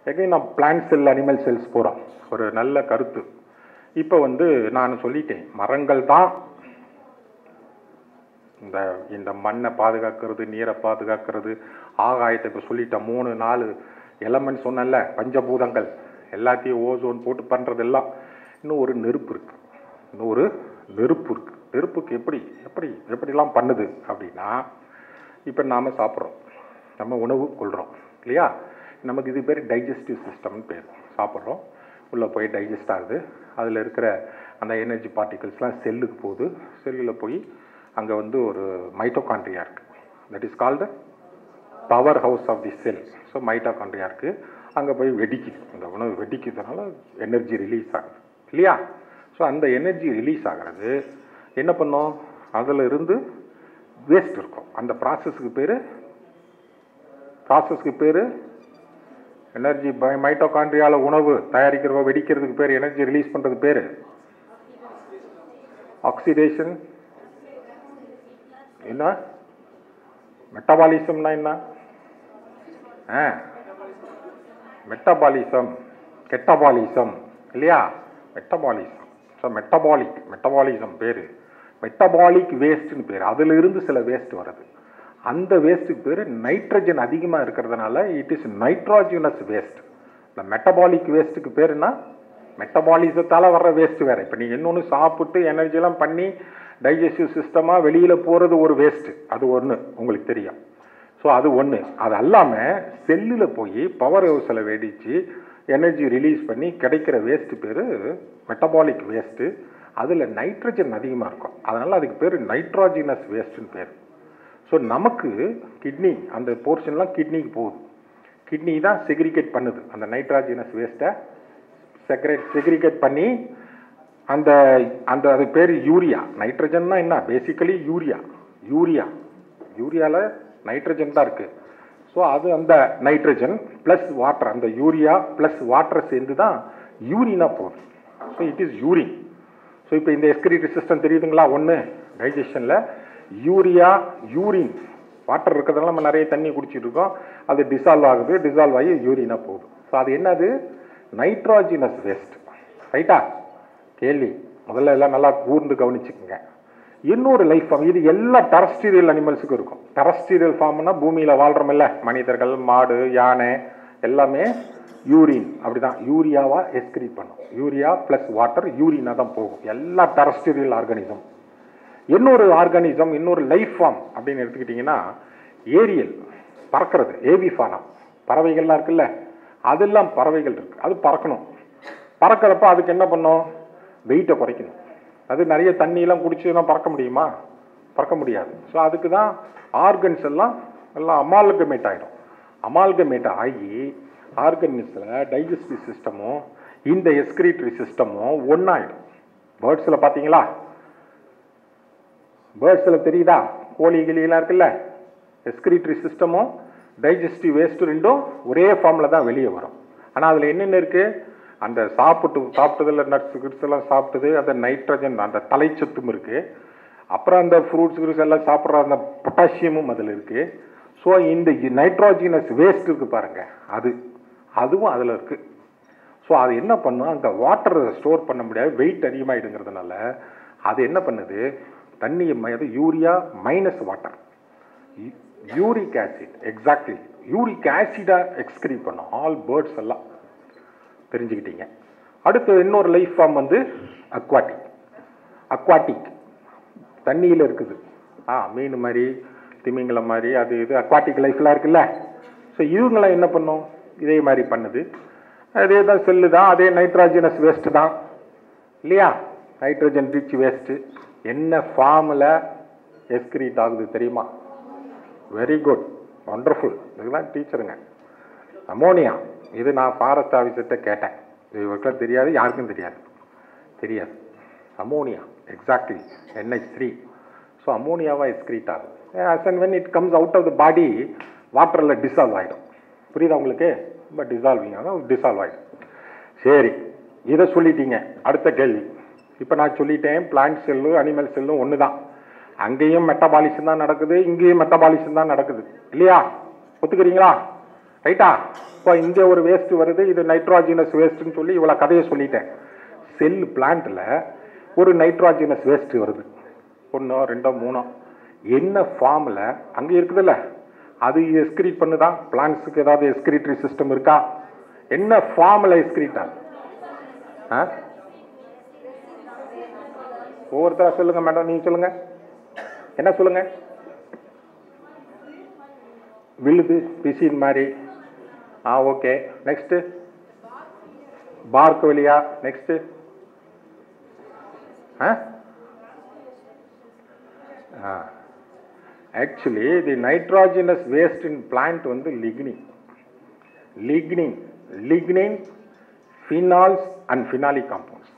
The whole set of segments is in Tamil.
எகைன் நான் பிளான்ட் செல் அனிமல் செல்ஸ் போகிறோம் ஒரு நல்ல கருத்து இப்போ வந்து நான் சொல்லிட்டேன் மரங்கள் தான் இந்த இந்த மண்ணை பாதுகாக்கிறது நீரை பாதுகாக்கிறது ஆகாயத்தை இப்போ சொல்லிட்டேன் மூணு நாலு எலமெண்ட் சொன்னேன்ல பஞ்சபூதங்கள் எல்லாத்தையும் ஓசோன் போட்டு பண்ணுறதெல்லாம் இன்னும் ஒரு நெருப்பு இருக்கு இன்னும் ஒரு நெருப்பு இருக்கு நெருப்புக்கு எப்படி எப்படி எப்படிலாம் பண்ணுது அப்படின்னா இப்போ நாம் சாப்பிட்றோம் நம்ம உணவு கொள்கிறோம் இல்லையா நமக்கு இது பேர் டைஜஸ்டிவ் சிஸ்டம்னு பேர் சாப்பிட்றோம் உள்ளே போய் டைஜஸ்ட் ஆகுது அதில் இருக்கிற அந்த எனர்ஜி பார்ட்டிகல்ஸ்லாம் செல்லுக்கு போகுது செல்லில் போய் அங்கே வந்து ஒரு மைட்டோகாண்ட்ரியா இருக்குது that is called powerhouse of the cell so mitochondria இருக்குது அங்கே போய் வெடிக்குது அந்த உணவு வெடிக்கிறதுனால எனர்ஜி ரிலீஸ் ஆகுது இல்லையா ஸோ அந்த எனர்ஜி ரிலீஸ் ஆகிறது என்ன பண்ணோம் அதில் இருந்து வேஸ்ட் இருக்கும் அந்த ப்ராசஸ்க்கு பேர் ப்ராசஸ்க்கு பேர் எனர்ஜி மைட்டோகாண்ட்ரியால உணவு தயாரிக்கிறவோ வெடிக்கிறதுக்கு பேர் எனர்ஜி ரிலீஸ் பண்ணுறது பேர் ஆக்சிடேஷன் என்ன மெட்டபாலிசம்னா என்ன ஆ மெட்டபாலிசம் கெட்டபாலிசம் இல்லையா மெட்டபாலிசம் ஸோ மெட்டபாலிக் மெட்டபாலிசம் பேர் மெட்டபாலிக் வேஸ்ட்னு பேர் அதில் இருந்து சில வேஸ்ட் வருது அந்த வேஸ்ட்டுக்கு பேர் நைட்ரஜன் அதிகமாக இருக்கிறதுனால இட் இஸ் நைட்ரோஜினஸ் வேஸ்ட் இந்த மெட்டபாலிக் வேஸ்ட்டுக்கு பேர் என்ன மெட்டபாலிசத்தால் வர்ற வேஸ்ட் வேறு இப்போ நீங்கள் இன்னொன்று சாப்பிட்டு எனர்ஜிலாம் பண்ணி டைஜஸ்டிவ் சிஸ்டமாக வெளியில் போகிறது ஒரு வேஸ்ட்டு அது ஒன்று உங்களுக்கு தெரியும் ஸோ அது ஒன்று அது அல்லாமல் செல்லில் போய் பவர் ஹவுஸில் வெடித்து எனர்ஜி ரிலீஸ் பண்ணி கிடைக்கிற வேஸ்ட்டு பேர் மெட்டபாலிக் வேஸ்ட்டு அதில் நைட்ரஜன் அதிகமாக இருக்கும் அதனால் அதுக்கு பேர் நைட்ரோஜினஸ் வேஸ்ட்டுன்னு பேர் ஸோ நமக்கு கிட்னி அந்த போர்ஷன்லாம் கிட்னிக்கு போகுது கிட்னி தான் செக்ரிகேட் பண்ணுது அந்த நைட்ராஜினஸ் வேஸ்ட்டை செக்ரேட் செக்ரிகேட் பண்ணி அந்த அந்த அது பேர் யூரியா நைட்ரஜன்னா என்ன பேசிக்கலி யூரியா யூரியா யூரியாவில் நைட்ரஜன் தான் இருக்குது ஸோ அது அந்த நைட்ரஜன் ப்ளஸ் வாட்டர் அந்த யூரியா ப்ளஸ் வாட்டர் சேர்ந்து தான் யூரினாக போகுது so it is urine so இப்போ இந்த எஸ்கிரிட்டரி சிஸ்டம் தெரியுதுங்களா ஒன்று டைஜஷனில் யூரியா யூரின் வாட்டர் இருக்கிறதுனால நம்ம நிறைய தண்ணி குடிச்சிட்டு இருக்கோம் அது டிசால்வ் ஆகுது டிசால்வ் ஆகி யூரினாக போகுது ஸோ அது என்னது நைட்ரோஜினஸ் வேஸ்ட் ரைட்டா கேள்வி முதல்ல எல்லாம் நல்லா கூர்ந்து கவனிச்சுக்குங்க இன்னொரு லைஃப் ஃபார்ம் இது எல்லா டெரஸ்டீரியல் அனிமல்ஸுக்கும் இருக்கும் டெரஸ்டீரியல் ஃபார்ம்னா பூமியில் வாழ்கிறோமில்ல மனிதர்கள் மாடு யானை எல்லாமே யூரின் அப்படிதான் யூரியாவா எஸ்கிரீட் பண்ணும் யூரியா ப்ளஸ் வாட்டர் யூரினா தான் போகும் எல்லா டெரஸ்டீரியல் ஆர்கானிசம் இன்னொரு ஆர்கானிசம் இன்னொரு லைஃப் ஃபார்ம் அப்படின்னு எடுத்துக்கிட்டிங்கன்னா ஏரியல் பறக்கிறது ஏவி ஃபானம் பறவைகள்லாம் இருக்குல்ல அதெல்லாம் பறவைகள் இருக்கு அது பறக்கணும் பறக்கிறப்ப அதுக்கு என்ன பண்ணும் வெயிட்டை குறைக்கணும் அது நிறைய தண்ணியெல்லாம் குடிச்சுன்னா பறக்க முடியுமா பறக்க முடியாது ஸோ அதுக்கு தான் ஆர்கன்ஸ் எல்லாம் எல்லாம் அமால்கமேட் ஆகிடும் அமால்கமேட் ஆகி ஆர்கன்ஸில் டைஜஸ்டிவ் சிஸ்டமும் இந்த எஸ்கிரிட்டரி சிஸ்டமும் ஒன்றாயிடும் பேர்ட்ஸில் பார்த்தீங்களா பேர்ட்ஸில் தெரியுதா கோழி கிளியெல்லாம் இருக்குல்ல எஸ்கிரிட்டரி சிஸ்டமும் டைஜஸ்டிவ் வேஸ்ட் ரெண்டும் ஒரே ஃபார்மில் தான் வெளியே வரும் ஆனால் அதில் என்னென்ன இருக்குது அந்த சாப்பிட்டு சாப்பிட்டதில் நட்ஸ் கிட்ஸ் எல்லாம் சாப்பிட்டது அந்த நைட்ரஜன் அந்த தலைச்சத்தும் இருக்குது அப்புறம் அந்த ஃப்ரூட்ஸ் கிரூட்ஸ் எல்லாம் சாப்பிட்ற அந்த பொட்டாசியமும் அதில் இருக்குது ஸோ இந்த நைட்ரோஜினஸ் வேஸ்ட் இருக்குது பாருங்கள் அது அதுவும் அதில் இருக்குது ஸோ அது என்ன பண்ணும் அங்கே வாட்டர் ஸ்டோர் பண்ண முடியாது வெயிட் அதிகமாகிடுங்கிறதுனால அது என்ன பண்ணுது தண்ணியை அது urea minus water uric acid exactly uric ஆசிடாக எக்ஸ்கிரீட் பண்ணும் ஆல் பேர்ட்ஸ் எல்லாம் தெரிஞ்சுக்கிட்டீங்க அடுத்து இன்னொரு லைஃப் ஃபார்ம் வந்து அக்வாட்டிக் அக்வாட்டிக் தண்ணியில் இருக்குது ஆ மீன் மாதிரி திமிங்கலம் மாதிரி அது இது அக்வாட்டிக் லைஃப்லாம் இருக்குல்ல ஸோ இவங்களாம் என்ன பண்ணும் இதே மாதிரி பண்ணுது அதே தான் செல்லு தான் அதே நைட்ராஜனஸ் வேஸ்ட்டு தான் இல்லையா நைட்ரஜன் ரிச் வேஸ்ட்டு என்ன ஃபார்மில் எஸ்கிரீட் ஆகுது தெரியுமா வெரி குட் ஒண்டர்ஃபுல் இதெல்லாம் டீச்சருங்க அமோனியா இது நான் ஃபாரஸ்ட் ஆஃபீஸர்கிட்ட கேட்டேன் இது இவருக்கெல்லாம் தெரியாது யாருக்கும் தெரியாது தெரியாது ammonia exactly NH three so அமோனியாவாக எஸ்கிரீட் ஆகும் as and when it comes out of the body வாட்டரில் டிசால்வ் ஆகிடும் புரியுதா உங்களுக்கு ரொம்ப டிசால்விங் ஆகும் டிசால்வ் ஆகிடும் சரி இதை சொல்லிட்டீங்க அடுத்த கேள்வி இப்போ நான் சொல்லிட்டேன் பிளான்ட் செல்லு அனிமல் செல்லும் ஒன்று தான் அங்கேயும் மெட்டபாலிசம் தான் நடக்குது இங்கேயும் மெட்டபாலிசம் தான் நடக்குது இல்லையா ஒத்துக்கிறீங்களா ரைட்டா இப்போ இங்கே ஒரு வேஸ்ட் வருது இது நைட்ரோஜினஸ் வேஸ்ட்னு சொல்லி இவ்வளோ கதையை சொல்லிட்டேன் செல் பிளான்ட்டில் ஒரு நைட்ரோஜினஸ் வேஸ்ட் வருது ஒன்றோ ரெண்டோ மூணோ என்ன ஃபார்மில் அங்கே இருக்குதுல்ல அது எஸ்கிரீட் பண்ணுதா பிளான்ஸுக்கு ஏதாவது எஸ்கிரிட்டரி சிஸ்டம் இருக்கா என்ன ஃபார்மில் எஸ்கிரீட் ஆகுது ஆ ஒவ்வொருத்தரா சொல்லுங்க மேடம் நீங்க சொல்லுங்க என்ன சொல்லுங்க விழுது பிசின் மாதிரி ஆ ஓகே நெக்ஸ்ட் பார்க் வழியா next actually the nitrogenous waste in plant வந்து lignin lignin lignin phenols and phenolic compounds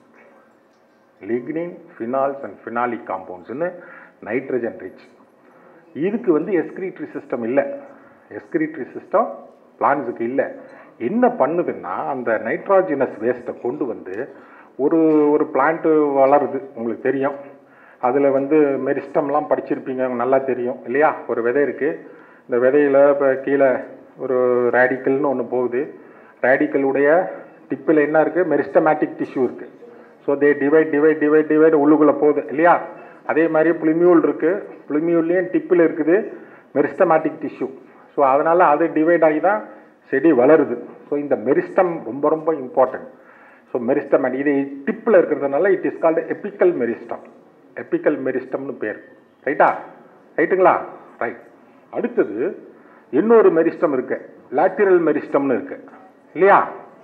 lignin phenols and phenolic காம்பவுண்ட்ஸ்னு நைட்ரஜன் ரிச் இதுக்கு வந்து எஸ்கிரிட்டரி சிஸ்டம் இல்லை எஸ்கிரிட்டரி சிஸ்டம் பிளான்ஸுக்கு இல்லை என்ன பண்ணுதுன்னா அந்த நைட்ரோஜினஸ் வேஸ்ட்டை கொண்டு வந்து ஒரு ஒரு பிளான்ட்டு வளருது உங்களுக்கு தெரியும் அதில் வந்து மெரிஸ்டம்லாம் படிச்சிருப்பீங்க நல்லா தெரியும் இல்லையா ஒரு விதை இருக்குது இந்த விதையில் இப்போ கீழே ஒரு ரேடிக்கல்னு ஒன்று போகுது ரேடிக்கலுடைய டிப்பில் என்ன இருக்குது மெரிஸ்டமேட்டிக் டிஷ்யூ இருக்குது so they divide divide divide divide உள்ளுக்குள்ளே போகுது இல்லையா அதே மாதிரி புளிமியூல் இருக்குது புளிமியூல்லையும் டிப்பில் இருக்குது மெரிஸ்டமேட்டிக் டிஷ்யூ ஸோ அதனால் அது டிவைட் ஆகி தான் செடி வளருது ஸோ இந்த மெரிஸ்டம் ரொம்ப ரொம்ப இம்பார்ட்டன்ட் ஸோ மெரிஸ்டம் இது டிப்பில் இருக்கிறதுனால it is called apical meristem apical மெரிஸ்டம்னு பேர் ரைட்டா ரைட்டுங்களா ரைட் அடுத்தது இன்னொரு மெரிஸ்டம் இருக்கு லாட்டிரல் மெரிஸ்டம்னு இருக்கு இல்லையா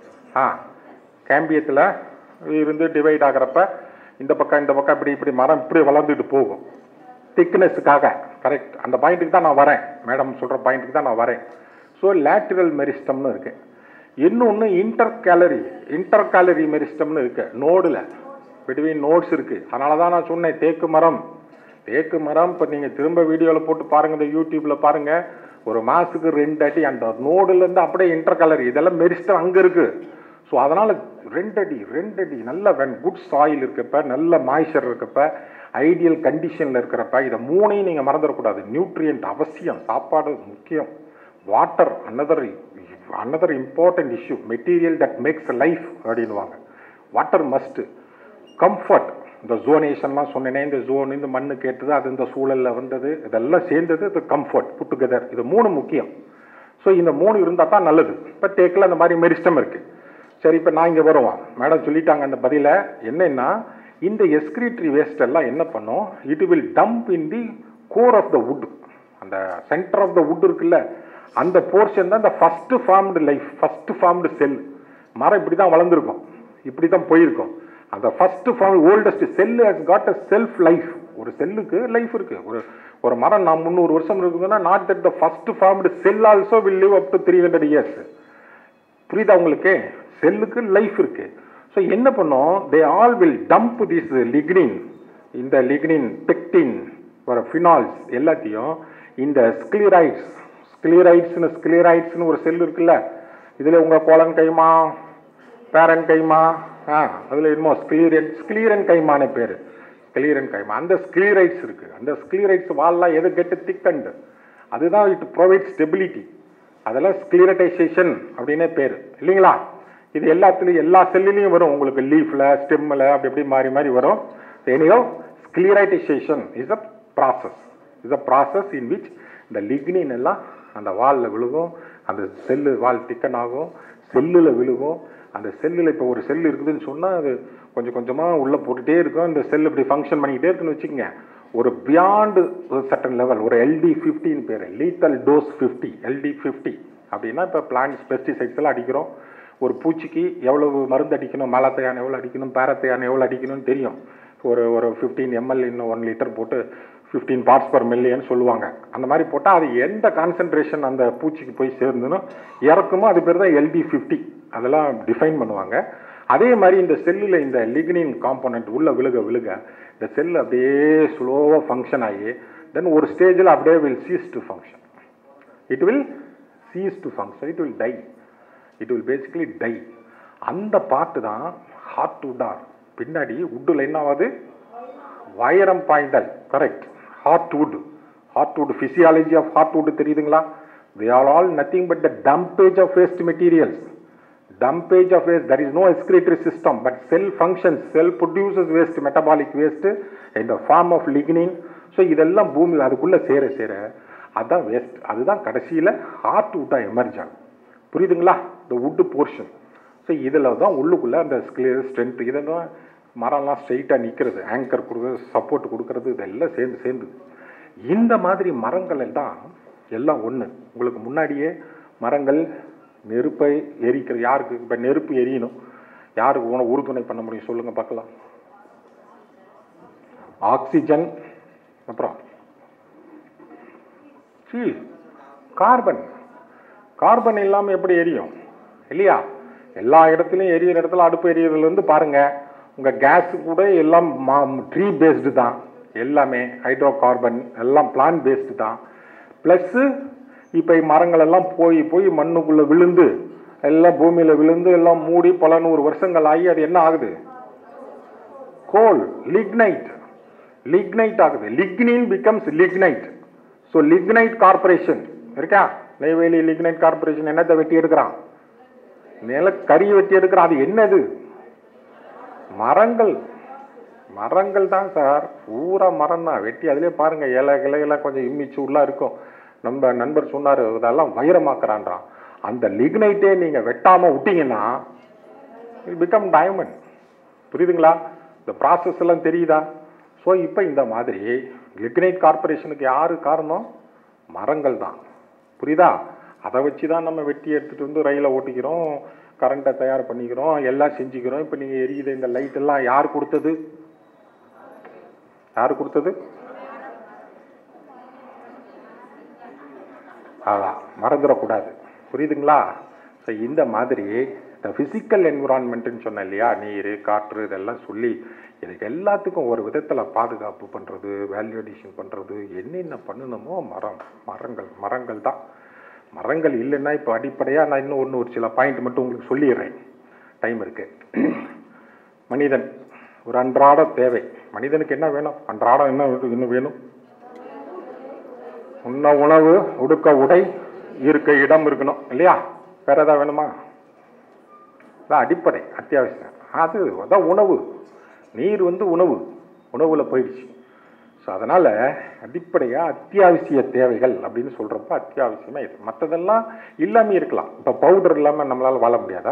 ஆ கேம்பியத்தில் இருந்து டிவைட் ஆகிறப்ப இந்த பக்கம் இந்த பக்கம் இப்படி இப்படி மரம் இப்படி வளர்ந்துட்டு போகும் திக்னஸுக்காக கரெக்ட் அந்த பாயிண்ட்டுக்கு தான் நான் வரேன் மேடம் சொல்கிற பாயிண்ட்டுக்கு தான் நான் வரேன் ஸோ லேட்ரல் மெரிஸ்டம்னு இருக்கு இன்னொன்று இன்டர் கேலரி இன்டர் கேலரி மெரிஸ்டம்னு இருக்கு நோடில் பிட்வீன் நோட்ஸ் இருக்கு அதனால தான் நான் சொன்னேன் தேக்கு மரம் தேக்கு மரம் இப்போ நீங்கள் திரும்ப வீடியோவில் போட்டு பாருங்க இந்த யூடியூப்பில் பாருங்க ஒரு மாதத்துக்கு ரெண்டு அடி அந்த நோடுலேருந்து அப்படியே இன்டர் கலர் இதெல்லாம் மெரிஸ்டம் அங்கே இருக்கு ஸோ அதனால் ரெண்டு அடி ரெண்டு அடி நல்ல வென் குட் சாயில் இருக்கப்ப நல்ல மாய்ச்சர் இருக்கப்ப ஐடியல் கண்டிஷனில் இருக்கிறப்ப இதை மூணையும் நீங்கள் மறந்துடக்கூடாது நியூட்ரியன்ட் அவசியம் சாப்பாடு முக்கியம் water another another important issue material that makes life அப்படின்வாங்க வாட்டர் மஸ்ட்டு கம்ஃபர்ட் இந்த ஜோனேஷன்லாம் சொன்னேனே இந்த ஜோன் இந்த மண்ணு கேட்டது அது இந்த சூழலில் வந்தது இதெல்லாம் சேர்ந்தது இது கம்ஃபர்ட் புட் டுகெதர் இது மூணு முக்கியம் ஸோ இந்த மூணு இருந்தால் தான் நல்லது இப்போ தேக்கில் அந்த மாதிரி மெரிஸ்டம் இருக்குது சரி இப்போ நான் இங்கே வருவோம் மேடம் சொல்லிட்டாங்க அந்த பதிலை என்னன்னா இந்த எஸ்கிரிட்ரி வேஸ்ட் எல்லாம் என்ன பண்ணும் it will dump in the core of the wood அந்த சென்டர் ஆஃப் த வுட் இருக்குல்ல அந்த போர்ஷன் தான் இந்த first formed life first formed cell மரம் இப்படி தான் வளர்ந்துருக்கும் இப்படி தான் போயிருக்கும் அந்த first form oldest cell has got a self life ஒரு செல்லுக்கு லைஃப் இருக்கு ஒரு ஒரு மரம் நான் முந்நூறு வருஷம் இருக்குதுன்னா not that the first formed cell also will live up to three hundred years புரியுதா உங்களுக்கு செல்லுக்கு லைஃப் இருக்கு ஸோ என்ன பண்ணும் they all will dump this lignin இந்த லிக்னின் பெக்டின் ஒரு ஃபினால்ஸ் எல்லாத்தையும் இந்த ஸ்க்ளீரைட்ஸ் ஸ்க்ளீரைட்ஸ்னு ஸ்க்ளீரைட்ஸ்னு ஒரு செல் இருக்குல்ல இதில் உங்கள் கோலன் கைமா பேரன் கைமா ஆ அதில் என்னமோ ஸ்க்ளீரன் ஸ்க்ளீரன் கைமான பேர் ஸ்க்ளீரன் கைமா அந்த ஸ்க்ளீரைட்ஸ் இருக்குது அந்த ஸ்க்ளீரைட்ஸ் வால்லாம் எது கெட்டு திக்கண்டு அதுதான் இட் ப்ரொவைட் ஸ்டெபிலிட்டி அதெல்லாம் ஸ்க்ளீரடைசேஷன் அப்படின்னே பேர் இல்லைங்களா இது எல்லாத்துலேயும் எல்லா செல்லுலேயும் வரும் உங்களுக்கு லீஃபில் ஸ்டெம்மில் அப்படி இப்படி மாறி மாறி வரும் எனியோ sclerotisation is a process is a process in which இந்த லிக்னின் எல்லாம் அந்த வாலில் விழுகும் அந்த செல்லு வால் திக்கன் ஆகும் செல்லில் விழுகும் அந்த செல்லில் இப்போ ஒரு செல் இருக்குதுன்னு சொன்னால் அது கொஞ்சம் கொஞ்சமாக உள்ளே போட்டுகிட்டே இருக்கும் அந்த செல் இப்படி ஃபங்க்ஷன் பண்ணிக்கிட்டே இருக்குன்னு வச்சுக்கோங்க ஒரு பியாண்டு ஒரு சட்டன் லெவல் ஒரு எல்டி ஃபிஃப்டின்னு பேர் lethal dose fifty LD fifty அப்படின்னா இப்போ பிளான்ஸ் பெஸ்டிசைட்ஸ் எல்லாம் அடிக்கிறோம் ஒரு பூச்சிக்கு எவ்வளவு மருந்து அடிக்கணும் மேலத்தையான எவ்வளோ அடிக்கணும் பேரத்தையான எவ்வளோ அடிக்கணும்னு தெரியும் ஒரு ஒரு ஃபிஃப்டீன் எம்எல் இன்னும் ஒன் லிட்டர் போட்டு ஃபிஃப்டீன் பார்ட்ஸ் பர் மில்லியன் சொல்லுவாங்க அந்த மாதிரி போட்டால் அது எந்த கான்சன்ட்ரேஷன் அந்த பூச்சிக்கு போய் சேர்ந்துன்னு இறக்குமோ அது பேர் தான் எல்டி ஃபிஃப்டி அதெல்லாம் டிஃபைன் பண்ணுவாங்க அதே மாதிரி இந்த செல்லில் இந்த லிக்னின் காம்போனன்ட் உள்ள விழுக விழுக இந்த செல் அப்படியே ஸ்லோவாக ஃபங்க்ஷன் ஆகி தென் ஒரு ஸ்டேஜில் அப்படியே will cease to function it will cease to function it will die it will basically die அந்த பாட்டு தான் ஹார்ட் வுட்டார் பின்னாடி உட்டில் என்ன ஆகுது வைரம் பாய்ந்தல் correct heartwood heartwood physiology of heartwood தெரியுதுங்களா they are all nothing but the dumpage of waste materials dumpage of waste there is no excretory system but cell functions cell produces waste metabolic waste in the form of lignin so இதெல்லாம் பூமி அதுக்குள்ளே சேர சேர அதுதான் வேஸ்ட் அதுதான் கடைசியில் ஹார்ட் வுட்டாக எமர்ஜ் ஆகும் புரியுதுங்களா இந்த வுட்டு போர்ஷன் ஸோ இதில் தான் உள்ளுக்குள்ளே அந்த ஸ்கிளியர் ஸ்ட்ரென்த் இதெல்லாம் மரம்லாம் ஸ்ட்ரைட்டாக நிற்கிறது ஆங்கர் கொடுக்குறது சப்போர்ட் கொடுக்கறது இதெல்லாம் சேர்ந்து சேர்ந்து இந்த மாதிரி மரங்கள் எல்லாம் எல்லாம் ஒன்று உங்களுக்கு முன்னாடியே மரங்கள் நெருப்பை எரிக்கிற யாருக்கு இப்போ நெருப்பு எரியணும் யாருக்கு உணவு உறுதுணை பண்ண முடியும் சொல்லுங்கள் பார்க்கலாம் ஆக்சிஜன் அப்புறம் சி கார்பன் கார்பன் இல்லாமல் எப்படி எரியும் இல்லையா எல்லா இடத்துலையும் எரியிற இடத்துல அடுப்பு எரியறதுலேருந்து பாருங்க உங்கள் கேஸ் கூட எல்லாம் ட்ரீ பேஸ்டு தான் எல்லாமே ஹைட்ரோ கார்பன் எல்லாம் பிளான் பேஸ்டு தான் ப்ளஸ்ஸு இப்போ மரங்கள் எல்லாம் போய் போய் மண்ணுக்குள்ளே விழுந்து எல்லாம் பூமியில் விழுந்து எல்லாம் மூடி பல நூறு வருஷங்கள் ஆகி அது என்ன ஆகுது கோல் லிக்னைட் லிக்னைட் ஆகுது lignin becomes lignite so lignite corporation இருக்கா நெய்வேலி லிக்னைட் கார்பரேஷன் என்னத்தை வெட்டி எடுக்கிறான் நில கறி வெட்டி எடுக்கிறான் அது என்னது மரங்கள் மரங்கள் தான் சார் பூரா மரம் தான் வெட்டி அதிலே பாருங்க இலை கிளையெல்லாம் கொஞ்சம் இம்மிச்சு உள்ள இருக்கும் நம்ம நண்பர் சொன்னார் இதெல்லாம் வைரமாக்குறான்றான் அந்த லிக்னைட்டே நீங்கள் வெட்டாமல் விட்டீங்கன்னா இட் பிகம் டைமண்ட் புரியுதுங்களா இந்த ப்ராசஸ் எல்லாம் தெரியுதா ஸோ இப்போ இந்த மாதிரி லிக்னைட் கார்பரேஷனுக்கு யாரு காரணம் மரங்கள் தான் புரியுதா அதை வச்சு தான் நம்ம வெட்டி எடுத்துகிட்டு வந்து ரயிலை ஓட்டிக்கிறோம் கரண்ட்டை தயார் பண்ணிக்கிறோம் எல்லாம் செஞ்சுக்கிறோம் இப்போ நீங்கள் எரியுது இந்த லைட் எல்லாம் யார் கொடுத்தது யார் கொடுத்தது அதான் மறந்துடக்கூடாது புரியுதுங்களா ஸோ இந்த மாதிரி இந்த ஃபிசிக்கல் என்விரான்மெண்ட்டுன்னு சொன்னேன் இல்லையா நீர் காற்று இதெல்லாம் சொல்லி இதுக்கு எல்லாத்துக்கும் ஒரு விதத்தில் பாதுகாப்பு பண்ணுறது வேல்யூ அடிஷன் பண்ணுறது என்னென்ன பண்ணணுமோ மரம் மரங்கள் மரங்கள் தான் மரங்கள் இல்லைன்னா இப்போ அடிப்படையாக நான் இன்னும் ஒன்று ஒரு சில பாயிண்ட் மட்டும் உங்களுக்கு சொல்லிடுறேன் டைம் இருக்கு மனிதன் ஒரு அன்றாட தேவை மனிதனுக்கு என்ன வேணும் அன்றாடம் என்ன வேணும்? இன்னும் வேணும் உண்ண உணவு உடுக்க உடை இருக்க இடம் இருக்கணும் இல்லையா வேற ஏதாவது வேணுமா அதான் அடிப்படை அத்தியாவசியம் அது அதான் உணவு நீர் வந்து உணவு உணவுல போயிடுச்சு ஸோ அதனால அடிப்படையா அத்தியாவசிய தேவைகள் அப்படின்னு சொல்றப்ப அத்தியாவசியமா இது மற்றதெல்லாம் இல்லாம இருக்கலாம் இப்போ பவுடர் இல்லாம நம்மளால வாழ முடியாதா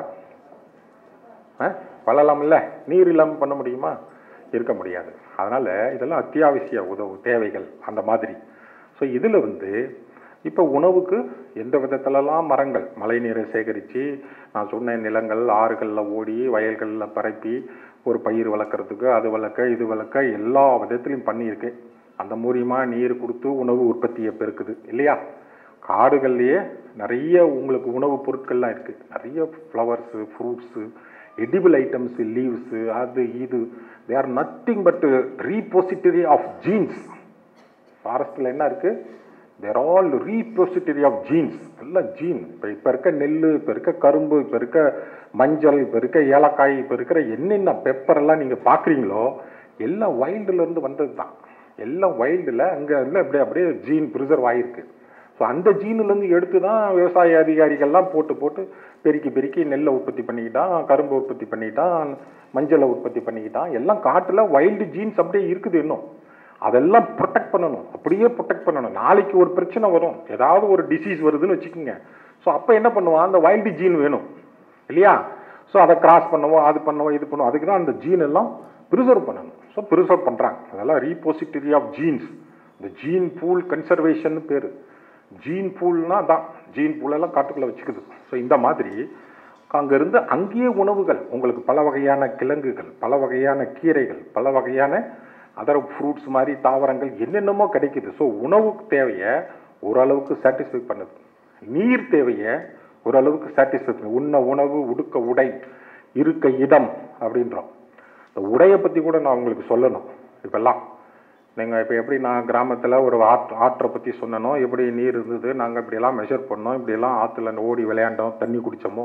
ஆ? வாழலாம் இல்ல நீர் இல்லாம பண்ண முடியுமா இருக்க முடியாது அதனால இதெல்லாம் அத்தியாவசிய உதவு தேவைகள் அந்த மாதிரி ஸோ இதில் வந்து இப்போ உணவுக்கு எந்த விதத்துலலாம் மரங்கள் மழை நீரை சேகரித்து நான் சொன்ன நிலங்கள் ஆறுகளில் ஓடி வயல்களில் பரப்பி ஒரு பயிர் வளர்க்குறதுக்கு அது வளர்க்க இது வளர்க்க எல்லா விதத்துலையும் பண்ணியிருக்கு அந்த மூலியமாக நீர் கொடுத்து உணவு உற்பத்தியை பெருக்குது இல்லையா காடுகள்லேயே நிறைய உங்களுக்கு உணவுப் பொருட்கள்லாம் இருக்குது நிறைய flowers fruits edible items leaves அது இது they are nothing but repository of genes ஃபாரஸ்ட்டில் என்ன இருக்குது there all repository of genes எல்லாம் ஜீன் இப்போ இப்போ இருக்க நெல் இப்போ இருக்க கரும்பு இப்போ இருக்க மஞ்சள் இப்போ இருக்க ஏலக்காய் இப்போ இருக்கிற என்னென்ன பெப்பர் எல்லாம் நீங்கள் பார்க்குறீங்களோ எல்லாம் வைல்டுலேருந்து வந்தது தான் எல்லாம் வைல்டில் அங்கே இல்லை அப்படியே அப்படியே ஜீன் ப்ரிசர்வ் ஆகிருக்கு ஸோ அந்த ஜீனுலேருந்து எடுத்து தான் விவசாய அதிகாரிகள்லாம் போட்டு போட்டு பெருக்கி பெருக்கி நெல்லை உற்பத்தி பண்ணிக்கிட்டான் கரும்பு உற்பத்தி பண்ணிக்கிட்டான் மஞ்சளை உற்பத்தி பண்ணிக்கிட்டான் எல்லாம் காட்டில் வைல்டு ஜீன்ஸ் அப்படியே இருக்குது இன்னும் அதெல்லாம் ப்ரொடெக்ட் பண்ணணும் அப்படியே ப்ரொடெக்ட் பண்ணணும் நாளைக்கு ஒரு பிரச்சனை வரும் ஏதாவது ஒரு டிசீஸ் வருதுன்னு வச்சுக்கோங்க ஸோ அப்போ என்ன பண்ணுவான் அந்த வைல்டு ஜீன் வேணும் இல்லையா ஸோ அதை கிராஸ் பண்ணவோ அது பண்ணவோ இது பண்ணுவோம் அதுக்கு தான் அந்த ஜீன் எல்லாம் ப்ரிசர்வ் பண்ணணும் ஸோ ப்ரிசர்வ் பண்ணுறாங்க அதெல்லாம் ரீபோசிட்டரி ஆஃப் ஜீன்ஸ் இந்த ஜீன் பூல் கன்சர்வேஷன் பேர் ஜீன் பூல்னா தான் ஜீன் பூலெல்லாம் காட்டுக்குள்ளே வச்சுக்குது ஸோ இந்த மாதிரி அங்கேருந்து அங்கேயே உணவுகள் உங்களுக்கு பல வகையான கிழங்குகள் பல வகையான கீரைகள் பல வகையான அதர் ஃப்ரூட்ஸ் மாதிரி தாவரங்கள் என்னென்னமோ கிடைக்குது ஸோ உணவு தேவையை ஓரளவுக்கு சாட்டிஸ்ஃபை பண்ணுது நீர் தேவையை ஓரளவுக்கு சாட்டிஸ்ஃபை பண்ணுது உண்ண உணவு உடுக்க உடை இருக்க இடம் அப்படின்றோம் இந்த உடையை பற்றி கூட நான் உங்களுக்கு சொல்லணும் இப்பெல்லாம் நீங்கள் இப்போ எப்படி நான் கிராமத்தில் ஒரு ஆற்று ஆற்றை பற்றி சொன்னனோ எப்படி நீர் இருந்தது நாங்கள் இப்படியெல்லாம் மெஷர் பண்ணோம் இப்படியெல்லாம் ஆற்றுல ஓடி விளையாண்டோம் தண்ணி குடித்தோமோ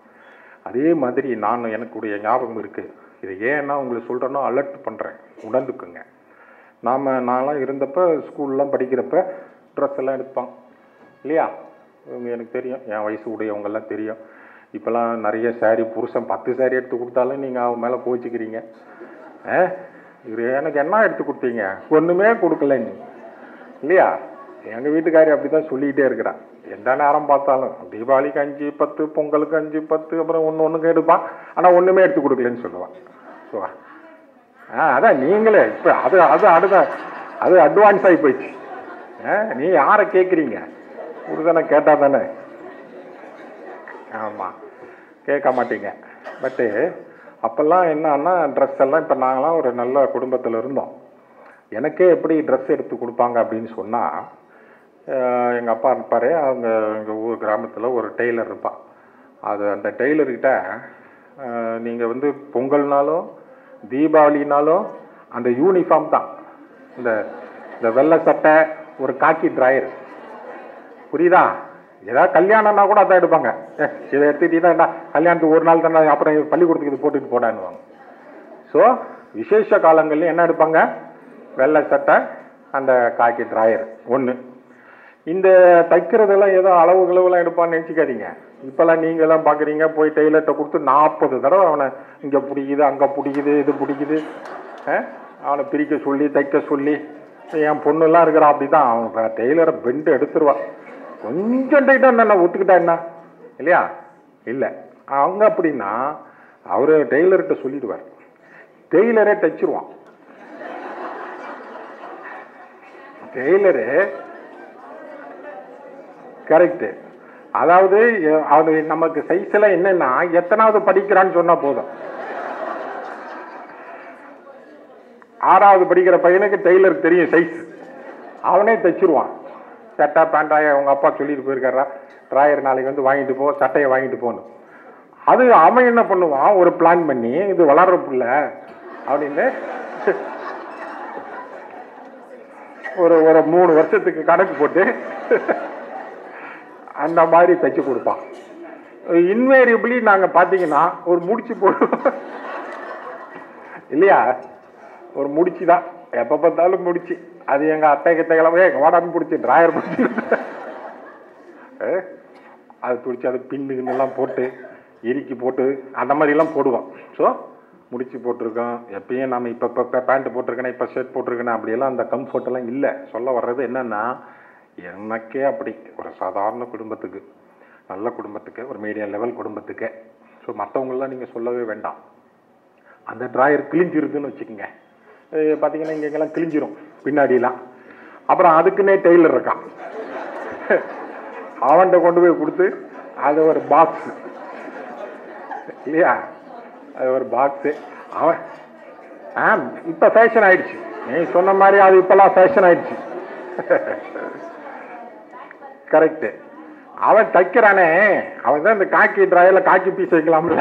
அதே மாதிரி நான் எனக்குடைய ஞாபகம் இருக்குது இது ஏன்னா உங்களுக்கு சொல்கிறேன்னா அலர்ட் பண்ணுறேன் உணர்ந்துக்குங்க நாம் நான்லாம் இருந்தப்ப ஸ்கூல்லாம் படிக்கிறப்ப ட்ரெஸ் எல்லாம் எடுப்பான் இல்லையா இவங்க எனக்கு தெரியும் என் வயசு உடையவங்கெல்லாம் தெரியும் இப்போல்லாம் நிறைய saree புருஷன் பத்து saree எடுத்து கொடுத்தாலும் நீங்கள் அவன் மேலே கோச்சிக்கிறீங்க ஆ இவர் எனக்கு என்ன எடுத்து கொடுத்தீங்க ஒன்றுமே கொடுக்கல நீ இல்லையா எங்கள் வீட்டுக்காரி அப்படி தான் சொல்லிக்கிட்டே இருக்கிறான் எந்த நேரம் பார்த்தாலும் தீபாவளிக்கு அஞ்சு பத்து பொங்கலுக்கு அஞ்சு பத்து அப்புறம் ஒன்று ஒன்றுக்கு எடுப்பான் ஆனால் ஒன்றுமே எடுத்து கொடுக்கலன்னு சொல்லுவான் ஸோ ஆ அதான் நீங்களே இப்போ அது அது அடுத்த அது அட்வான்ஸ் ஆகி போயிடுச்சு ஆ நீ யாரை கேட்குறீங்க புருஷனை கேட்டால் தானே ஆமாம் கேட்க மாட்டீங்க பட்டு அப்போல்லாம் என்னன்னா ட்ரெஸ் எல்லாம் இப்போ நாங்களாம் ஒரு நல்ல குடும்பத்தில் இருந்தோம் எனக்கே எப்படி ட்ரெஸ் எடுத்து கொடுப்பாங்க அப்படின்னு சொன்னால் எங்கள் அப்பா இருப்பார் அவங்க எங்கள் ஊர் கிராமத்தில் ஒரு டெய்லர் இருப்பான் அது அந்த டெய்லர்கிட்ட நீங்கள் வந்து பொங்கல்னாலும் தீபாவளினாலும் அந்த யூனிஃபார்ம் தான் இந்த இந்த வெள்ளை சட்டை ஒரு காக்கி ட்ராயர் புரியுதா ஏதாவது கல்யாணம்னா கூட அதான் எடுப்பாங்க ஏ, இதை எடுத்துட்டீங்கன்னா கல்யாணத்துக்கு ஒரு நாள் தானே அப்புறம் பள்ளிக்கூடத்துக்கு இது போட்டுட்டு போடான்னுவாங்க ஸோ விசேஷ காலங்கள்ல என்ன எடுப்பாங்க வெள்ளை சட்டை அந்த காக்கி ட்ராயர் ஒன்று இந்த தைக்கிறதெல்லாம் ஏதோ அளவு கிளவுலாம் எடுப்பான்னு நினச்சிக்காதீங்க இப்போல்லாம் நீங்களாம் பார்க்குறீங்க போய் டெய்லர்கிட்ட கொடுத்து நாற்பது தடவை அவனை இங்கே பிடிக்குது அங்கே பிடிக்குது இது பிடிக்குது ஆ? அவனை பிரிக்க சொல்லி தைக்க சொல்லி என் பொண்ணுலாம் இருக்கிறான் அப்படி தான் அவன் டெய்லரை பெண்டு எடுத்துருவான் கொஞ்சம் டைட்டாக என்ன ஒத்துக்கிட்டா என்ன இல்லையா இல்லை அவங்க அப்படின்னா அவர் டெய்லர்கிட்ட சொல்லிடுவார் டெய்லரே தைச்சிருவான் டெய்லரு கரெக்டு அதாவது எ- அது நமக்கு சைஸ் எல்லாம் என்னன்னா எத்தனாவது படிக்கிறான்னு சொன்னா போதும் ஆறாவது படிக்கிற பையனுக்கு டெய்லருக்கு தெரியும் சைஸ் அவனே தைச்சிருவான் சட்டை பேண்டாய அவங்க அப்பா சொல்லிட்டு போயிருக்காரா ட்ராயர் நாளைக்கு வந்து வாங்கிட்டு போ சட்டையை வாங்கிட்டு போகணும் அது அவன் என்ன பண்ணுவான் ஒரு பிளான் பண்ணி இது வளர்ற புள்ள அப்படின்னு ஒரு ஒரு மூணு வருஷத்துக்கு கணக்கு போட்டு அந்த மாதிரி தைச்சு கொடுப்பான் இன்வேரியபிளி நாங்கள் பார்த்தீங்கன்னா ஒரு முடிச்சு போடுவோம் இல்லையா ஒரு முடிச்சு தான் எப்போ பார்த்தாலும் முடிச்சு அது எங்கள் அத்தை கிட்ட கிளம்ப எங்கள் வாடான்னு பிடிச்சி டிராயர் பிடிச்சி அது பிடிச்சி அது பின்னுங்கெல்லாம் போட்டு இறுக்கி போட்டு அந்த மாதிரிலாம் போடுவோம் ஸோ முடிச்சு போட்டிருக்கோம் எப்பயும் நம்ம இப்போ இப்போ பேண்ட் போட்டிருக்கேனே இப்போ ஷர்ட் போட்டிருக்கேனே அப்படியெல்லாம் அந்த கம்ஃபர்ட் எல்லாம் இல்லை சொல்ல வர்றது என்னன்னா எனக்கே அப்படி ஒரு சாதாரண குடும்பத்துக்கு நல்ல குடும்பத்துக்கு ஒரு மீடியம் லெவல் குடும்பத்துக்கு ஸோ மற்றவங்களாம் நீங்கள் சொல்லவே வேண்டாம் அந்த ட்ராயர் கிழிஞ்சிருதுன்னு வச்சுக்கோங்க அஹ் பார்த்தீங்கன்னா இங்க இங்கெல்லாம் கிழிஞ்சிரும் பின்னாடிலாம் அப்புறம் அதுக்குன்னே டெய்லர் இருக்கான் அவன்கிட்ட கொண்டு போய் கொடுத்து அது ஒரு பாக்ஸ் இல்லையா அது ஒரு பாக்ஸு அவன் ஆ இப்போ ஃபேஷன் ஆயிடுச்சு நீ சொன்ன மாதிரி அது இப்போல்லாம் ஃபேஷன் ஆயிடுச்சு கரெக்டு அவன் தைக்கிறானே அவன் தான் இந்த காக்கி ட்ராயரில் காக்கி பீஸ் வைக்கலாம்ல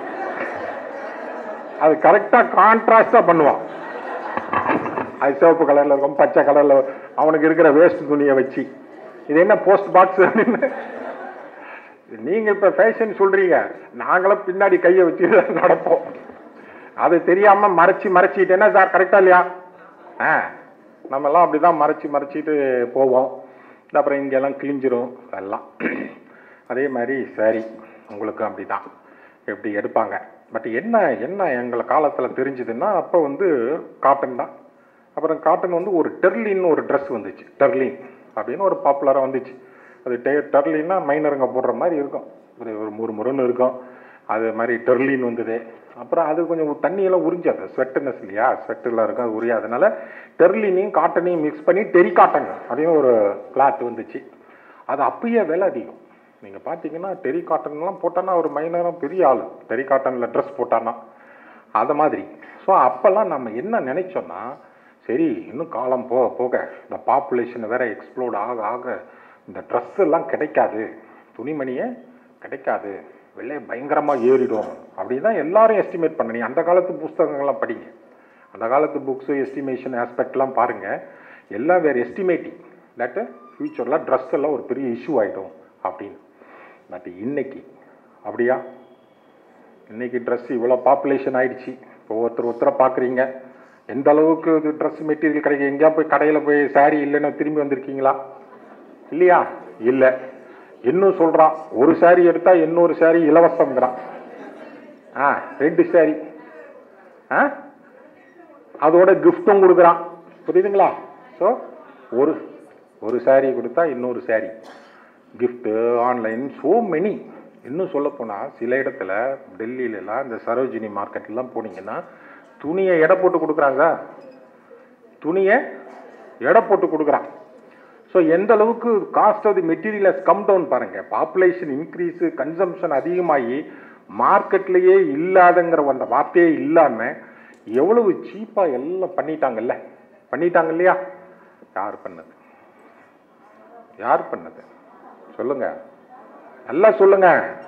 அது கரெக்டாக கான்ட்ராஸ்டாக பண்ணுவான் அது சிவப்பு கலரில் இருக்கும் பச்சை கலரில் அவனுக்கு இருக்கிற வேஸ்ட் துணியை வச்சு இது என்ன போஸ்ட் பாக்ஸ் அப்படின்னு நீங்கள் இப்போ ஃபேஷன் சொல்கிறீங்க நாங்களும் பின்னாடி கையை வச்சு நடப்போம் அது தெரியாமல் மறைச்சி மறைச்சிட்டு என்ன சார் கரெக்டாக இல்லையா ஆ நம்மெல்லாம் அப்படி தான் மறைச்சி மறைச்சிட்டு போவோம் அப்புறம் இங்கெல்லாம் கிழிஞ்சிரும் எல்லாம் அதே மாதிரி சரி உங்களுக்கும் அப்படி தான் எப்படி எடுப்பாங்க பட் என்ன என்ன எங்களை காலத்தில் தெரிஞ்சுதுன்னா அப்போ வந்து காட்டன் தான் அப்புறம் காட்டன் வந்து ஒரு டெர்லின் ஒரு ட்ரெஸ் வந்துச்சு டெர்லின் அப்படின்னு ஒரு பாப்புலராக வந்துச்சு அது டெ டெர்லின்னா மைனருங்க போடுற மாதிரி இருக்கும் ஒரு ஒரு முறு முறுன்னு இருக்கும் அது மாதிரி டெர்லின் வந்தது அப்புறம் அது கொஞ்சம் தண்ணியெல்லாம் உறிஞ்சாது ஸ்வெட்டுனஸ் இல்லையா ஸ்வெட்டில் இருக்கும் அது உரியாதனால டெர்லினையும் காட்டனையும் மிக்ஸ் பண்ணி டெரி காட்டன் அப்படின்னு ஒரு கிளாத் வந்துச்சு அது அப்பயே விலை அதிகம் நீங்கள் பார்த்தீங்கன்னா டெரி காட்டன்லாம் போட்டான்னா ஒரு மைனரும் பெரிய ஆள் டெரி காட்டனில் ட்ரெஸ் போட்டான்னா அது மாதிரி ஸோ அப்போல்லாம் நம்ம என்ன நினைச்சோன்னா சரி இன்னும் காலம் போக போக இந்த பாப்புலேஷன் வேற எக்ஸ்ப்ளோர்ட் ஆக ஆக இந்த ட்ரெஸ் எல்லாம் கிடைக்காது துணிமணியே கிடைக்காது விலை பயங்கரமாக ஏறிடும் அப்படின்னு தான் எல்லாரும் எஸ்டிமேட் பண்ண நீ அந்த காலத்து புஸ்தகங்கள்லாம் படிங்க அந்த காலத்து புக்ஸு எஸ்டிமேஷன் ஆஸ்பெக்ட்லாம் பாருங்கள் எல்லாம் வேறு எஸ்டிமேட்டிங் தட்டு ஃப்யூச்சரில் ட்ரெஸ் எல்லாம் ஒரு பெரிய இஷ்யூ ஆகிடும் அப்படின்னு பட் இன்னைக்கு அப்படியா இன்னைக்கு ட்ரெஸ் இவ்வளோ பாப்புலேஷன் ஆயிடுச்சு இப்போ ஒருத்தர் ஒருத்தரை பார்க்குறீங்க எந்த அளவுக்கு இது ட்ரெஸ் மெட்டீரியல் கிடைக்கும் எங்கேயா போய் கடையில் போய் saree இல்லைன்னு திரும்பி வந்திருக்கீங்களா இல்லையா இல்லை இன்னும் சொல்கிறான் ஒரு saree எடுத்தால் இன்னொரு saree இலவசங்கிறான் ஆ ரெண்டு saree ஆ அதோட கிஃப்ட்டும் கொடுக்குறான் புரியுதுங்களா ஸோ ஒரு ஒரு saree கொடுத்தா இன்னொரு saree gift online so many இன்னும் சொல்லப்போனால் சில இடத்துல டெல்லியிலலாம் இந்த சரோஜினி மார்க்கெட்லாம் போனீங்கன்னா துணியை எடை போட்டு கொடுக்குறாங்க துணியை எடை போட்டு கொடுக்குறான் ஸோ எந்த அளவுக்கு cost of the material come down பாருங்க பாப்புலேஷன் இன்க்ரீஸு கன்சம்ஷன் அதிகமாகி மார்க்கெட்லேயே இல்லாதங்கிற அந்த வார்த்தையே இல்லாமல் எவ்வளவு சீப்பாக எல்லாம் பண்ணிட்டாங்கல்ல பண்ணிட்டாங்க இல்லையா யார் பண்ணது யார் பண்ணது சொல்லுங்க நல்லா சொல்லுங்க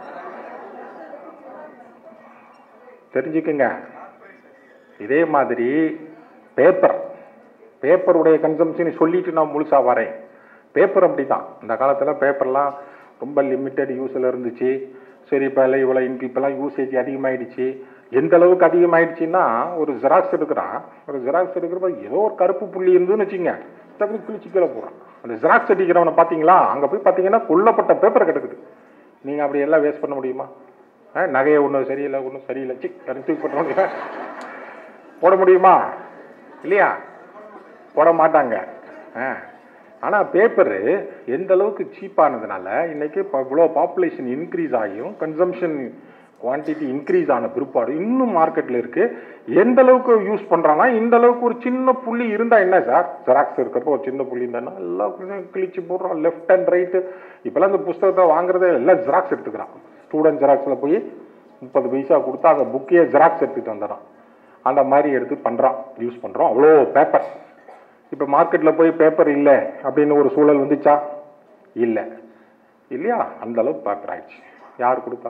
தெரிஞ்சுக்குங்க இதே மாதிரி பேப்பர் பேப்பருடைய கன்சம்ஷன் சொல்லிட்டு நான் முழுசா வரேன் பேப்பர் அப்படி தான் இந்த காலத்தில் பேப்பர்லாம் ரொம்ப லிமிட்டட் யூஸில் இருந்துச்சு சரி இப்போ எல்லாம் இவ்வளோ இன்க் இப்போலாம் யூசேஜ் அதிகமாயிடுச்சு எந்த அளவுக்கு அதிகமாயிடுச்சுன்னா ஒரு ஜெராக்ஸ் எடுக்கிறான் ஒரு ஜெராக்ஸ் எடுக்கிறப்ப ஏதோ ஒரு கருப்பு புள்ளி இருந்துன்னு வச்சுங்க டக்குனு கிழிச்சு கீழே போடுறான் அந்த ஜெராக்ஸ் அடிக்கிறவனை பார்த்தீங்களா அங்கே போய் பார்த்தீங்கன்னா கொல்லப்பட்ட பேப்பர் கிடக்குது நீங்கள் அப்படி எல்லாம் வேஸ்ட் பண்ண முடியுமா ஆ, நகையை ஒன்றும் சரியில்லை ஒன்றும் சரியில்லை சி தூக்கி போட்ட முடியுமா போட முடியுமா இல்லையா போட மாட்டாங்க ஆ ஆனால் பேப்பரு எந்த அளவுக்கு சீப்பானதுனால இன்னைக்கு இப்போ இவ்வளோ பாப்புலேஷன் இன்க்ரீஸ் ஆகியும் கன்சம்ஷன் குவான்டிட்டி இன்க்ரீஸ் ஆன பிற்பாடு இன்னும் மார்க்கெட்டில் இருக்கு எந்த அளவுக்கு யூஸ் பண்ணுறாங்கன்னா இந்த அளவுக்கு ஒரு சின்ன புள்ளி இருந்தால் என்ன சார் ஜெராக்ஸ் இருக்கிறப்போ ஒரு சின்ன புள்ளி இருந்தால் எல்லாம் கொஞ்சம் கிழிச்சு போடுறோம் லெஃப்ட் அண்ட் ரைட்டு இப்போல்லாம் இந்த புஸ்தகத்தை வாங்குறதே எல்லாம் ஜெராக்ஸ் எடுத்துக்கிறான் ஸ்டூடெண்ட் ஜெராக்ஸில் போய் முப்பது பைசா கொடுத்தா அந்த புக்கையே ஜெராக்ஸ் எடுத்துகிட்டு வந்துடுறான் அந்த மாதிரி எடுத்து பண்ணுறான் யூஸ் பண்ணுறோம் அவ்வளோ பேப்பர் இப்போ மார்க்கெட்டில் போய் பேப்பர் இல்லை அப்படின்னு ஒரு சூழல் வந்துச்சா இல்லை இல்லையா அந்த அளவுக்கு பேப்பர் ஆயிடுச்சு யார் கொடுத்தா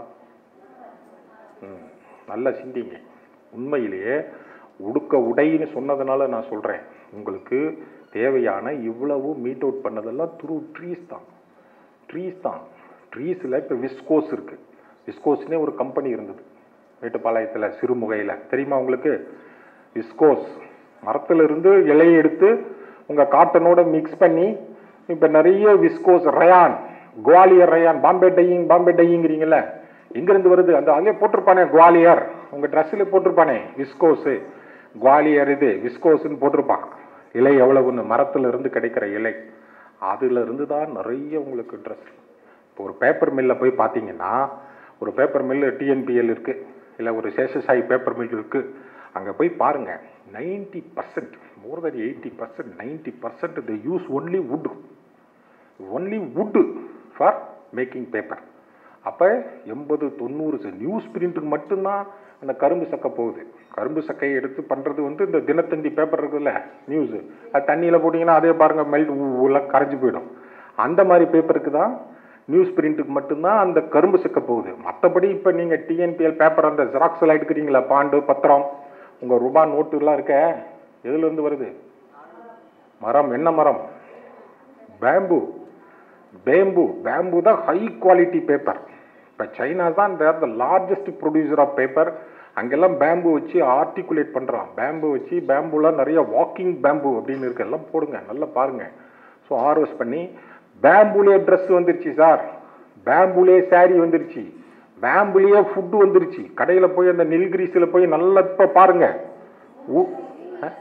ம் நல்லா சிந்திங்க உண்மையிலேயே உடுக்க உடைன்னு சொன்னதுனால நான் சொல்கிறேன் உங்களுக்கு தேவையான இவ்வளவு மீட் அவுட் பண்ணதெல்லாம் த்ரூ ட்ரீஸ் தான் ட்ரீஸ் தான் ட்ரீஸில் இப்போ விஸ்கோஸ் இருக்குது விஸ்கோஸ்னே ஒரு கம்பெனி இருந்தது மேட்டுப்பாளையத்தில் சிறுமுகையில் தெரியுமா உங்களுக்கு விஸ்கோஸ் மரத்திலிருந்து இலையை எடுத்து உங்கள் காட்டனோட மிக்ஸ் பண்ணி இப்போ நிறைய viscose rayon Gwalior rayon Bombay dyeing Bombay டையிங்கிறீங்களே எங்கேருந்து வருது அந்த அதிலே போட்டிருப்பானே குவாலியர் உங்கள் ட்ரெஸ்ஸில் போட்டிருப்பானே விஸ்கோஸு குவாலியர் இது விஸ்கோஸ்ன்னு போட்டிருப்பான் இலை எவ்வளவுன்னு மரத்துல இருந்து கிடைக்கிற இலை அதுல இருந்து தான் நிறைய உங்களுக்கு ட்ரெஸ் இப்போ ஒரு பேப்பர் மில்ல போய் பார்த்தீங்கன்னா ஒரு பேப்பர் மில்லு டிஎன்பிஎல் இருக்கு இல்லை ஒரு சேஷசாயி பேப்பர் மில் இருக்கு அங்கே போய் பாருங்க ninety percent more then eighty percent ninety percent the use only wood only wood for making paper அப்போ எண்பது தொண்ணூறு நியூஸ் பிரிண்ட்டுக்கு மட்டும்தான் அந்த கரும்பு சக்கை போகுது கரும்பு சக்கையை எடுத்து பண்ணுறது வந்து இந்த தினத்தந்தி பேப்பர் இருக்குல்ல நியூஸு அது தண்ணியில் போட்டிங்கன்னா அதே பாருங்கள் மெல்ட் எல்லாம் கரைஞ்சி போயிடும் அந்த மாதிரி பேப்பருக்கு தான் நியூஸ் பிரிண்ட்டுக்கு மட்டும்தான் அந்த கரும்பு சக்கை போகுது மற்றபடி இப்போ நீங்கள் டிஎன்பிஎல் பேப்பர் அந்த ஜெராக்ஸ் எல்லாம் எடுக்கிறீங்களா பாண்டு பத்திரம் உங்கள் ரூபா நோட்டுலாம் இருக்க எதுலேருந்து வருது மரம் என்ன மரம் பேம்பு பேம்பு பேம்பு தான் ஹை குவாலிட்டி பேப்பர் இப்போ சைனா தான் there the largest producer of paper அங்கெல்லாம் பேம்பு வச்சு ஆர்டிகுலேட் பண்ணுறான் பேம்பு வச்சு பேம்புலாம் நிறைய வாக்கிங் பேம்பு அப்படின்னு இருக்கு எல்லாம் போடுங்க நல்லா பாருங்க ஸோ ஹார்வெஸ்ட் பண்ணி பேம்புலே ட்ரெஸ் வந்துருச்சு சார் பேம்புலே saree வந்துருச்சு பேம்புலேயே ஃபுட்டு வந்துருச்சு கடையில் போய் அந்த நெல்கிரிஸில் போய் நல்லா இப்போ பாருங்க ஊ- அஹ்?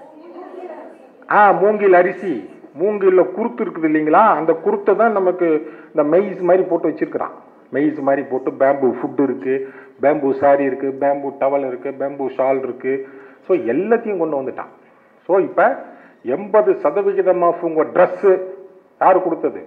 ஆ மூங்கில் அரிசி மூங்கில்ல குருத்து இருக்குது இல்லைங்களா அந்த குருத்தை தான் நமக்கு இந்த மெய்ஸ் மாதிரி போட்டு வச்சிருக்கிறான் மெய்ஸ் மாதிரி போட்டு பேம்பு ஃபுட்டு இருக்கு பேம்பு சாரி இருக்கு பேம்பு டவல் இருக்கு பேம்பு ஷால் இருக்கு ஸோ எல்லாத்தையும் கொண்டு வந்துட்டான் ஸோ இப்போ எண்பது சதவிகிதம் ஆஃப் உங்க ட்ரெஸ்ஸு யார் கொடுத்தது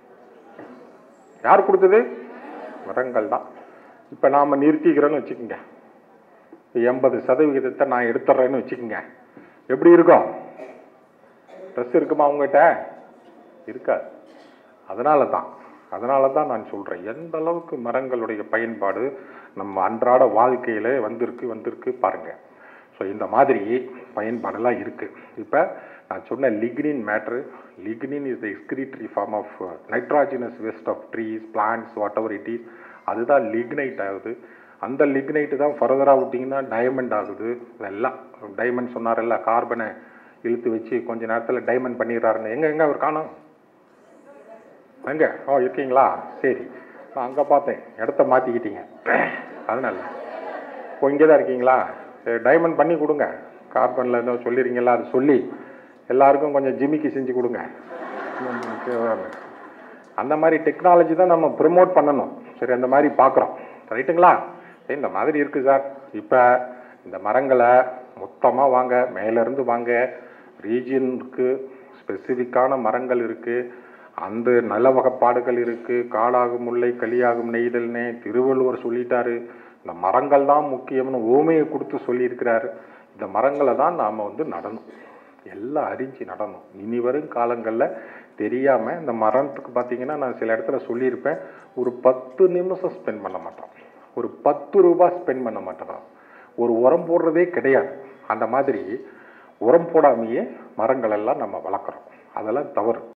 யார் கொடுத்தது மரங்கள் தான் இப்போ நாம் நிறுத்திக்கிறோன்னு வச்சுக்கோங்க எண்பது சதவிகிதத்தை நான் எடுத்துட்றேன்னு வச்சுக்கோங்க எப்படி இருக்கும் ட்ரெஸ் இருக்குமா உங்ககிட்ட இருக்காது அதனால தான் அதனால தான் நான் சொல்கிறேன் எந்த அளவுக்கு மரங்களுடைய பயன்பாடு நம்ம அன்றாட வாழ்க்கையில் வந்திருக்கு வந்திருக்கு பாருங்க ஸோ இந்த மாதிரி பயன்பாடெல்லாம் இருக்குது இப்போ நான் சொன்ன lignin matter lignin is the excretory form of nitrogenous waste of trees plants whatever it is அதுதான் லிக்னைட் ஆகுது அந்த லிக்னைட்டு தான் ஃபர்தராக விட்டிங்கன்னா டைமண்ட் ஆகுது இதெல்லாம் டைமண்ட் சொன்னார்ல கார்பனை இழுத்து வச்சு கொஞ்ச நேரத்தில் டைமண்ட் பண்ணிடுறாருன்னு எங்க எங்க அவர் காணோம் எங்க ஓ இருக்கீங்களா சரி நான் அங்கே பார்த்தேன் இடத்த மாற்றிக்கிட்டீங்க அதனால இப்போ இங்கே தான் இருக்கீங்களா சரி டைமண்ட் பண்ணி கொடுங்க கார்பனில் ஏதோ சொல்லிடுறீங்களா அது சொல்லி எல்லாருக்கும் கொஞ்சம் ஜிமிக்கி செஞ்சு கொடுங்க அந்த மாதிரி டெக்னாலஜி தான் நம்ம ப்ரமோட் பண்ணணும் சரி அந்த மாதிரி பார்க்குறோம் ரைட்டுங்களா சரி இந்த மாதிரி இருக்குது சார் இப்போ இந்த மரங்களை மொத்தமாக வாங்க மேலேருந்து வாங்க ரீஜியனுக்கு ஸ்பெசிஃபிக்கான மரங்கள் இருக்குது அந்த நல்ல வகைப்பாடுகள் இருக்குது காடாகும் முல்லை கலியாகும் நெய்தல்னே திருவள்ளுவர் சொல்லிட்டாரு இந்த மரங்கள் தான் முக்கியம்னு ஓமையை கொடுத்து சொல்லியிருக்கிறாரு இந்த மரங்களை தான் நாம் வந்து நடணும் எல்லாம் அறிஞ்சு நடணும் இனி வரும் காலங்களில் தெரியாமல் இந்த மரத்துக்கு பார்த்தீங்கன்னா நான் சில இடத்துல சொல்லியிருப்பேன் ஒரு பத்து நிமிஷம் ஸ்பெண்ட் பண்ண மாட்டோம் ஒரு பத்து ரூபாய் ஸ்பெண்ட் பண்ண மாட்டோம் ஒரு உரம் போடுறதே கிடையாது அந்த மாதிரி உரம் போடாமையே மரங்கள் எல்லாம் நம்ம வளர்க்குறோம் அதெல்லாம் தவறு